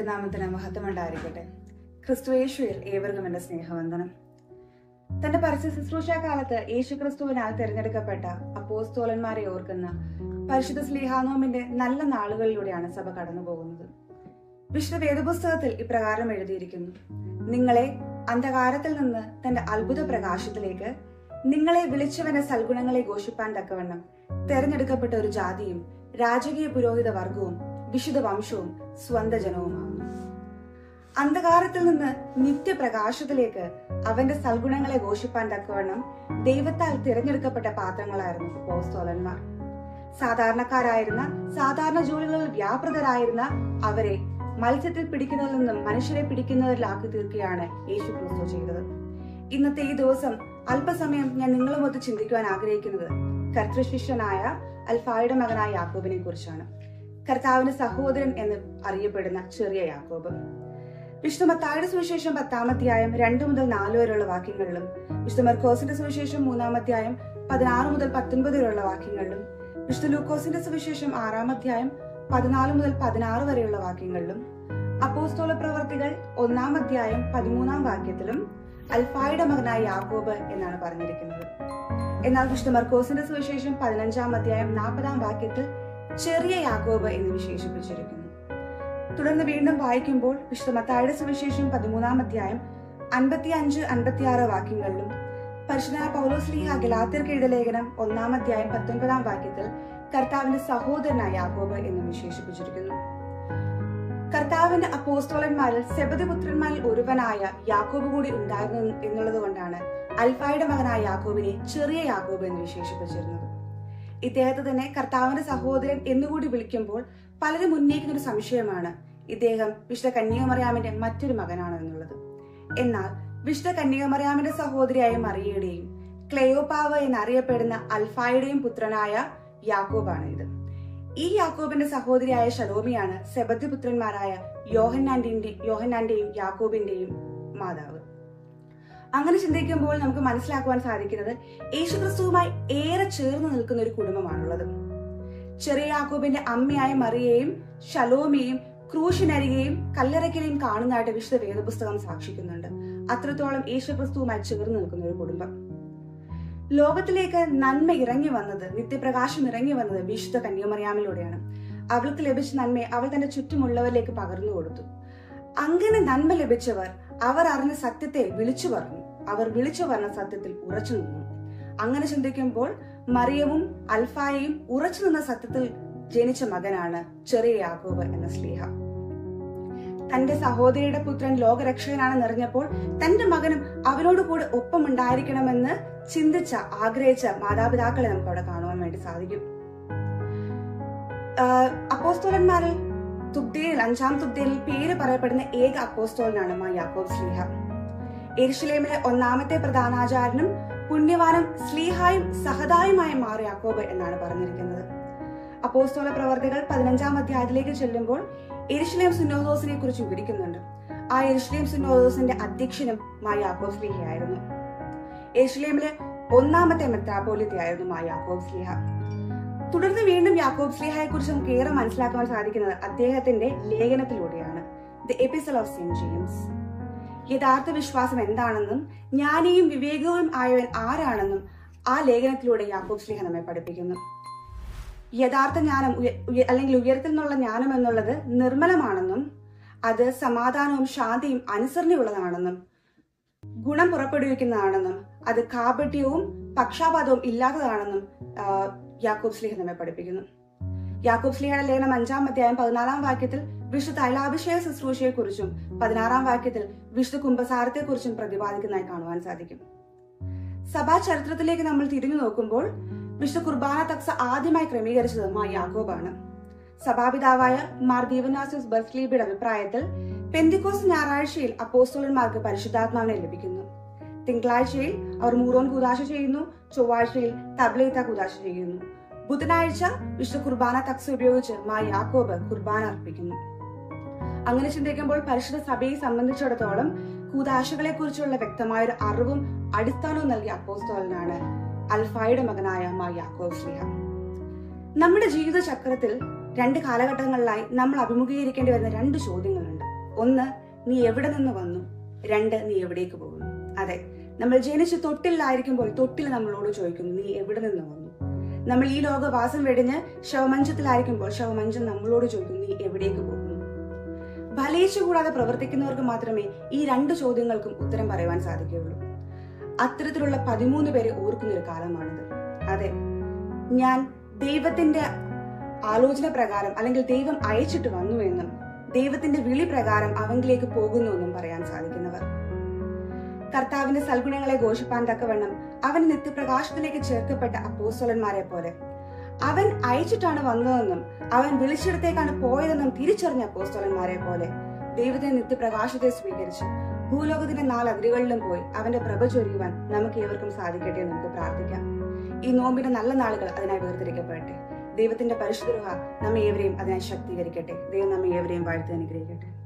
ദൈവനാമത്തിന് മഹത്വമുണ്ടായിരിക്കട്ടെ ക്രിസ്തുയേശുവിൽ ഏവർക്കും എന്റെ സ്നേഹവന്ദനം തന്റെ പരസ്യ ശുശ്രൂഷ കാലത്ത് യേശു ക്രിസ്തുവിനാൽ തിരഞ്ഞെടുക്കപ്പെട്ട അപ്പോസ്തോലന്മാരെ ഓർക്കുന്ന പരിശുദ്ധ സ്ലീഹാനോമിന്റെ നല്ല നാളുകളിലൂടെയാണ് സഭ കടന്നു പോകുന്നത് വിശുദ്ധ വേദപുസ്തകത്തിൽ ഇപ്രകാരം എഴുതിയിരിക്കുന്നു നിങ്ങളെ അന്ധകാരത്തിൽ നിന്ന് തന്റെ അത്ഭുത പ്രകാശത്തിലേക്ക് നിങ്ങളെ വിളിച്ചവന്റെ സൽഗുണങ്ങളെ ഘോഷിപ്പാൻ തക്കവണ്ണം തെരഞ്ഞെടുക്കപ്പെട്ട ഒരു ജാതിയും രാജകീയ പുരോഹിത വർഗവും വിശുദ്ധ വംശവും സ്വന്ത ജനവുമാകുന്നു അന്ധകാരത്തിൽ നിന്ന് നിത്യപ്രകാശത്തിലേക്ക് അവന്റെ സൽഗുണങ്ങളെ ഘോഷിപ്പാൻ തക്കവണ്ണം ദൈവത്താൽ തിരഞ്ഞെടുക്കപ്പെട്ട പാത്രങ്ങളായിരുന്നു പോസ്തോലന്മാർ സാധാരണക്കാരായിരുന്ന സാധാരണ ജോലികളിൽ വ്യാപൃതരായിരുന്ന അവരെ മത്സ്യത്തിൽ പിടിക്കുന്നതിൽ നിന്നും മനുഷ്യരെ പിടിക്കുന്നതിലാക്കി തീർക്കുകയാണ് യേശു ക്രിസ്തു ചെയ്തത് ഇന്നത്തെ ഈ ദിവസം അല്പസമയം ഞാൻ നിങ്ങളുമൊത്ത് ചിന്തിക്കുവാൻ ആഗ്രഹിക്കുന്നത് കർത്തൃശിഷ്യനായ അൽഫായുടെ മകനായ യാക്കോബിനെ കുറിച്ചാണ് കർത്താവിന്റെ സഹോദരൻ എന്ന് അറിയപ്പെടുന്ന ചെറിയ യാക്കോബ് വിശുദ്ധ മത്തായുടെ സുവിശേഷം പത്താമധ്യായം രണ്ടു മുതൽ നാല് വരെയുള്ള വാക്യങ്ങളിലും വിശുദ്ധ മർക്കോസിന്റെ സുവിശേഷം മൂന്നാമധ്യായം പതിനാറ് മുതൽ പത്തൊൻപത് വരെയുള്ള വാക്യങ്ങളിലും വിശുദ്ധ ലൂക്കോസിന്റെ സുവിശേഷം ആറാമധ്യായം പതിനാല് മുതൽ പതിനാറ് വരെയുള്ള വാക്യങ്ങളിലും അപ്പോസ്തോല പ്രവർത്തികൾ ഒന്നാം അധ്യായം പതിമൂന്നാം വാക്യത്തിലും അൽഫായുടെ മകനായ യാക്കോബ് എന്നാണ് പറഞ്ഞിരിക്കുന്നത് എന്നാൽ വിശുദ്ധ മർക്കോസിന്റെ സുവിശേഷം പതിനഞ്ചാം അധ്യായം നാൽപ്പതാം വാക്യത്തിൽ ചെറിയ യാക്കോബ് എന്ന് വിശേഷിപ്പിച്ചിരിക്കുന്നു തുടർന്ന് വീണ്ടും വായിക്കുമ്പോൾ വിശുദ്ധ മത്തായുടെ സുവിശേഷം പതിമൂന്നാം അധ്യായം അൻപത്തി അഞ്ച് അൻപത്തിയാറ് വാക്യങ്ങളിലും പരിശുദ്ധ പൗലോസ് ലീഹ ഗലാത്തിർക്ക് എഴുതിയ ലേഖനം ഒന്നാം അധ്യായം പത്തൊൻപതാം വാക്യത്തിൽ കർത്താവിന്റെ സഹോദരനായ യാക്കോബ് എന്ന് വിശേഷിപ്പിച്ചിരിക്കുന്നു കർത്താവിന്റെ അപ്പോസ്തോലന്മാരിൽ സെബദിപുത്രന്മാരിൽ ഒരുവനായ യാക്കോബ് കൂടി ഉണ്ടായിരുന്നു എന്നുള്ളത് കൊണ്ടാണ് അൽഫായുടെ മകനായ യാക്കോബിനെ ചെറിയ യാക്കോബ് എന്ന് വിശേഷിപ്പിച്ചിരുന്നത് ഇദ്ദേഹത്തെ തന്നെ കർത്താവിന്റെ സഹോദരൻ എന്നുകൂടി വിളിക്കുമ്പോൾ പലരും ഉന്നയിക്കുന്ന ഒരു സംശയമാണ് ഇദ്ദേഹം വിശുദ്ധ കന്യാമറിയാമിന്റെ മറ്റൊരു മകനാണ് എന്നുള്ളത് എന്നാൽ വിശുദ്ധ കന്യാമറിയാമിന്റെ സഹോദരിയായ മറിയയുടെയും ക്ലെയോപാവ് എന്നറിയപ്പെടുന്ന അൽഫായുടെയും പുത്രനായ യാക്കോബാണ് ഇത് ഈ യാക്കോബിന്റെ സഹോദരിയായ ഷലോമിയാണ് സെബദ്യ പുത്രന്മാരായ യോഹന്നാന്റെയും യോഹന്നാന്റെയും യാക്കോബിന്റെയും മാതാവ് അങ്ങനെ ചിന്തിക്കുമ്പോൾ നമുക്ക് മനസ്സിലാക്കുവാൻ സാധിക്കുന്നത് യേശുക്രിസ്തുവുമായി ഏറെ ചേർന്ന് നിൽക്കുന്ന ഒരു കുടുംബമാണുള്ളത് ചെറിയ യാക്കോബിന്റെ അമ്മയായ മറിയയും ഷലോമിയും ക്രൂശിനരികെയും കല്ലറയ്ക്കലെയും കാണുന്നതായിട്ട് വിശുദ്ധ വേദപുസ്തകം സാക്ഷിക്കുന്നുണ്ട് അത്രത്തോളം യേശുക്രിസ്തുവുമായി ചേർന്ന് നിൽക്കുന്ന ഒരു കുടുംബം ലോകത്തിലേക്ക് നന്മ ഇറങ്ങി വന്നത് നിത്യപ്രകാശം ഇറങ്ങി വന്നത് വിശുദ്ധ കന്യാമറിയാമിലൂടെയാണ് അവൾക്ക് ലഭിച്ച നന്മയെ അവൾ തന്റെ ചുറ്റുമുള്ളവരിലേക്ക് പകർന്നു കൊടുത്തു അങ്ങനെ നന്മ ലഭിച്ചവർ അവർ അറിഞ്ഞ സത്യത്തെ വിളിച്ചു പറഞ്ഞു അവർ വിളിച്ചു പറഞ്ഞ സത്യത്തിൽ ഉറച്ചു നിന്നു അങ്ങനെ ചിന്തിക്കുമ്പോൾ മറിയവും അൽഫായയും ഉറച്ചു നിന്ന സത്യത്തിൽ ജനിച്ച മകനാണ് ചെറിയ യാക്കോബ് എന്ന സ്ലീഹ തന്റെ സഹോദരിയുടെ പുത്രൻ ലോകരക്ഷകനാണെന്ന് അറിഞ്ഞപ്പോൾ തന്റെ മകനും അവനോട് കൂടെ ഒപ്പം ഉണ്ടായിരിക്കണമെന്ന് ചിന്തിച്ച ആഗ്രഹിച്ച മാതാപിതാക്കളെ നമുക്ക് അവിടെ കാണുവാൻ വേണ്ടി സാധിക്കും അപ്പോസ്തോലന്മാരിൽ തുബ്ദയിൽ അഞ്ചാം തുബ്ദയിൽ പേര് പറയപ്പെടുന്ന ഏക അപ്പോസ്തോലനാണ് മാ യാക്കോബ് സ്ലീഹ എരിശിലേമിലെ ഒന്നാമത്തെ പ്രധാനാചാര്യനും പുണ്യവാനും സ്ലീഹായും സഹതായുമായ മാർ യാക്കോബ് എന്നാണ് പറഞ്ഞിരിക്കുന്നത് അപ്പോസ്തോല പ്രവർത്തികൾ പതിനഞ്ചാം അധ്യായത്തിലേക്ക് ചെല്ലുമ്പോൾ എരിശിലേം സുന്നോദോസിനെ കുറിച്ച് വിവരിക്കുന്നുണ്ട് ആ എരിശിലേം സുന്നോദോസിന്റെ അധ്യക്ഷനും മാ യാക്കോബ് സ്ലീഹയായിരുന്നു എരിശിലേമിലെ ഒന്നാമത്തെ മെത്രാപോലിത്തയായിരുന്നു മാ യാക്കോബ് സ്ലീഹ തുടർന്ന് വീണ്ടും യാക്കോബ് സ്ലീഹയെ കുറിച്ച് നമുക്ക് ഏറെ മനസ്സിലാക്കാൻ സാധിക്കുന്നത് അദ്ദേഹത്തിന്റെ ലേഖനത്തിലൂടെയാണ് the epistle of saint James യഥാർത്ഥ വിശ്വാസം എന്താണെന്നും ജ്ഞാനിയും വിവേകവും ആയവൻ ആരാണെന്നും ആ ലേഖനത്തിലൂടെ യാക്കോബ് സ്ലീഹ നമ്മെ പഠിപ്പിക്കുന്നു യഥാർത്ഥ ജ്ഞാനം അല്ലെങ്കിൽ ഉയരത്തിൽ നിന്നുള്ള ജ്ഞാനം എന്നുള്ളത് നിർമ്മലമാണെന്നും അത് സമാധാനവും ശാന്തിയും അനുസരണയുള്ളതാണെന്നും ഗുണം പുറപ്പെടുവിക്കുന്നതാണെന്നും അത് കാപട്യവും പക്ഷാപാതവും ഇല്ലാത്തതാണെന്നും യാക്കൂബ് സ്ലീഹ നമ്മെ പഠിപ്പിക്കുന്നു യാക്കൂബ് സ്ലീഹയുടെ ലേഖനം അഞ്ചാം അധ്യായം പതിനാലാം വാക്യത്തിൽ വിശുദ്ധ തൈലാഭിഷേക ശുശ്രൂഷയെ കുറിച്ചും പതിനാറാം വാക്യത്തിൽ വിശുദ്ധ കുംഭസാരത്തെ കുറിച്ചും പ്രതിപാദിക്കുന്നതായി കാണുവാൻ സാധിക്കും സഭാ ചരിത്രത്തിലേക്ക് നമ്മൾ തിരിഞ്ഞു നോക്കുമ്പോൾ വിശുദ്ധ കുർബാന തക്സ ആദ്യമായി ക്രമീകരിച്ചത് മാ യാക്കോബാണ് സഭാപിതാവായ മാർ ദീവനാസിസ് ബർസ്ലീബിയുടെ അഭിപ്രായത്തിൽ പെന്തിക്കോസ് ഞായറാഴ്ചയിൽ അപ്പോസ്തോലന്മാർക്ക് പരിശുദ്ധാത്മാവിനെ ലഭിക്കുന്നു തിങ്കളാഴ്ചയിൽ അവർ മൂറോൻ കുദാശ ചെയ്യുന്നു ചൊവ്വാഴ്ചയിൽ തബ്ലേത്ത കുദാശ ചെയ്യുന്നു ബുധനാഴ്ച വിശുദ്ധ കുർബാന തക്സ ഉപയോഗിച്ച് മാ യാക്കോബ് കുർബാന അർപ്പിക്കുന്നു അങ്ങനെ ചിന്തിക്കുമ്പോൾ പരിശുദ്ധ സഭയെ സംബന്ധിച്ചിടത്തോളം കൂതാശകളെ കുറിച്ചുള്ള വ്യക്തമായ ഒരു അറിവും അടിസ്ഥാനവും നൽകിയ അപ്പോസ്തോലനാണ് അൽഫായുടെ മകനായ മാ യാക്കോബ് സ്ലിഹ നമ്മുടെ ജീവിത ചക്രത്തിൽ രണ്ട് കാലഘട്ടങ്ങളിലായി നമ്മൾ അഭിമുഖീകരിക്കേണ്ടി വരുന്ന രണ്ട് ചോദ്യങ്ങളുണ്ട് ഒന്ന് നീ എവിടെ നിന്ന് വന്നു രണ്ട് നീ എവിടേക്ക് പോകുന്നു അതെ നമ്മൾ ജനിച്ച് തൊട്ടിലായിരിക്കുമ്പോൾ തൊട്ടിൽ നമ്മളോട് ചോദിക്കുന്നു നീ എവിടെ നിന്ന് വന്നു നമ്മൾ ഈ ലോകവാസം വെടിഞ്ഞ് ശവമഞ്ചത്തിലായിരിക്കുമ്പോൾ ശവമഞ്ചം നമ്മളോട് ചോദിക്കുന്നു നീ എവിടേക്ക് പോകുന്നു ഫലേച്ഛ കൂടാതെ പ്രവർത്തിക്കുന്നവർക്ക് മാത്രമേ ഈ രണ്ട് ചോദ്യങ്ങൾക്കും ഉത്തരം പറയുവാൻ സാധിക്കുകയുള്ളൂ അത്തരത്തിലുള്ള പതിമൂന്ന് പേരെ ഓർക്കുന്ന ഒരു കാലമാണിത് അതെ ഞാൻ ദൈവത്തിന്റെ ആലോചന പ്രകാരം അല്ലെങ്കിൽ ദൈവം അയച്ചിട്ട് വന്നു എന്നും ദൈവത്തിന്റെ വിളി പ്രകാരം അവങ്കിലേക്ക് പോകുന്നു എന്നും പറയാൻ സാധിക്കുന്നവർ കർത്താവിന്റെ സൽഗുണങ്ങളെ ഘോഷിപ്പാൻ തക്കവണ്ണം അവൻ നിത്യപ്രകാശത്തിലേക്ക് ചേർക്കപ്പെട്ട അപ്പോസ്തലന്മാരെ പോലെ അവൻ അയച്ചിട്ടാണ് വന്നതെന്നും അവൻ വിളിച്ചിടത്തേക്കാണ് പോയതെന്നും തിരിച്ചറിഞ്ഞ അപ്പോസ്തലന്മാരെ പോലെ ദൈവത്തിന്റെ നിത്യപ്രകാശത്തെ സ്വീകരിച്ച് ഭൂലോകത്തിന്റെ നാലതിരുകളിലും പോയി അവന്റെ പ്രഭ ചൊരിയുവാൻ നമുക്ക് ഏവർക്കും സാധിക്കട്ടെ എന്ന് നമുക്ക് പ്രാർത്ഥിക്കാം ഈ നോമ്പിന്റെ നല്ല നാളുകൾ അതിനായി വേർതിരിക്കപ്പെടട്ടെ ദൈവത്തിന്റെ പരിശുദ്ധ നമ്മെ ഏവരെയും അതിനായി ശക്തീകരിക്കട്ടെ ദൈവം നമ്മെ ഏവരെയും വാഴ്ത്തി അനുഗ്രഹിക്കട്ടെ